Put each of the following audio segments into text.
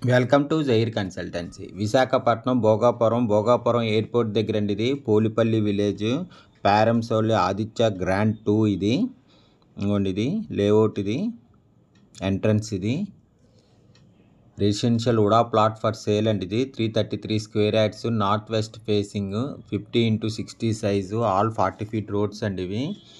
welcome to Jair consultancy Visakhapatnam Bhogapuram Bhogapuram airport దగ్గర అండి ఇది పోలిపల్లి విలేజ్ ప్యారంసోలి ఆదిత్య గ్రాండ్ టూ ఇది ఇంకోండి ఇది లేఅవుట్ ఇది ఎంట్రన్స్ ఇది residential UDA plot for sale అండి ఇది three thirty three square yards north west facing fifty into sixty size all forty feet roads అండి ఇవి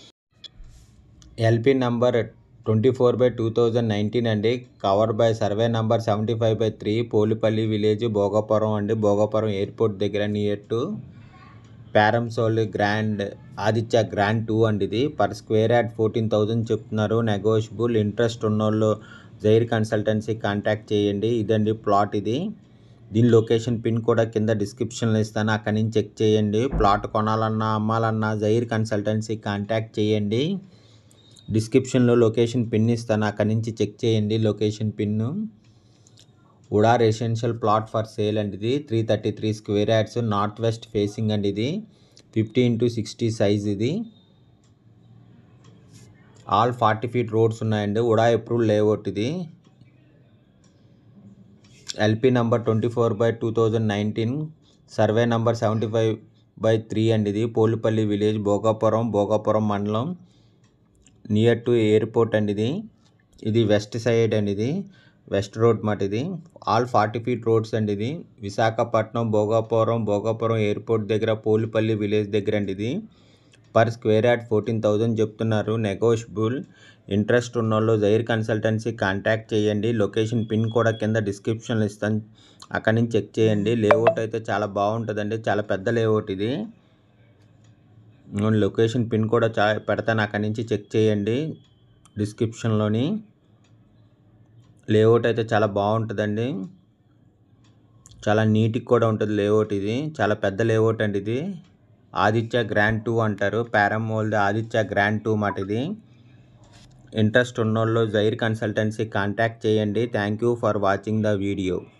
LP number twenty four by two thousand nineteen అండి cover by survey number seventy five by three Polipalli village Bhogapuram అండి Bhogapuram airport దగ్గర near to ప్యారంసోల్ grand Aditya grand two అండి ఇది per square yard fourteen thousand చెప్తున్నారు negotiable interest ఉన్నోళ్ళు జైర్ కన్సల్టెన్సీ కాంటాక్ట్ చేయండి ఇదండి ప్లాట్ ఇది దీని లొకేషన్ పిన్ కూడా కింద డిస్క్రిప్షన్లో ఇస్తాను అక్కడి నుంచి చెక్ చేయండి ప్లాట్ కొనాలన్నా అమ్మాలన్నా జైర్ కన్సల్టెన్సీ కాంటాక్ట్ చేయండి డిస్క్రిప్షన్లో లొకేషన్ పిన్ ఇస్తాను అక్కడి నుంచి చెక్ చేయండి location pin UDA residential plot for sale అండి ఇది three thirty three square yards north west facing అండి ఇది ఫిఫ్టీ ఇంటూ సిక్స్టీ సైజ్ ఇది ఆల్ ఫార్టీ ఫీట్ రోడ్స్ ఉన్నాయండి ఉడా అప్రూవ్ లేఅవుట్ ఇది LP number twenty four by two thousand nineteen survey number seventy five by three అండి ఇది Polipalli village Bhogapuram Bhogapuram మండలం near to airport అండి ఇది ఇది వెస్ట్ సైడ్ అండి ఇది వెస్ట్ రోడ్ మాట ఇది ఆల్ ఫార్టీ ఫీట్ రోడ్స్ అండి ఇది విశాఖపట్నం భోగాపురం భోగాపురం ఎయిర్పోర్ట్ దగ్గర పోలిపల్లి విలేజ్ దగ్గర అండి ఇది per square yard fourteen thousand చెప్తున్నారు నెగోషియబుల్ ఇంట్రెస్ట్ ఉన్నోళ్ళు జైర్ కన్సల్టెన్సీ కాంటాక్ట్ చేయండి లొకేషన్ పిన్ కూడా కింద డిస్క్రిప్షన్లో ఇస్తాను అక్కడి నుంచి చెక్ చేయండి లేఅవుట్ అయితే చాలా బాగుంటుందండి చాలా పెద్ద లేఅవుట్ ఇది నేను లొకేషన్ పిన్ కూడా చా పెడతాను అక్కడి నుంచి చెక్ చేయండి డిస్క్రిప్షన్లోని లేఅవుట్ అయితే చాలా బాగుంటుందండి చాలా నీట్గా కూడా ఉంటుంది లేఅవుట్ ఇది చాలా పెద్ద లేఅవుట్ అండి ఇది ఆదిత్య గ్రాండ్ టూ అంటారు పారామోల్ది ఆదిత్య గ్రాండ్ టూ మాట ఇది ఇంట్రెస్ట్ ఉన్నోళ్ళు జైర్ కన్సల్టెన్సీ కాంటాక్ట్ చేయండి thank you for watching the video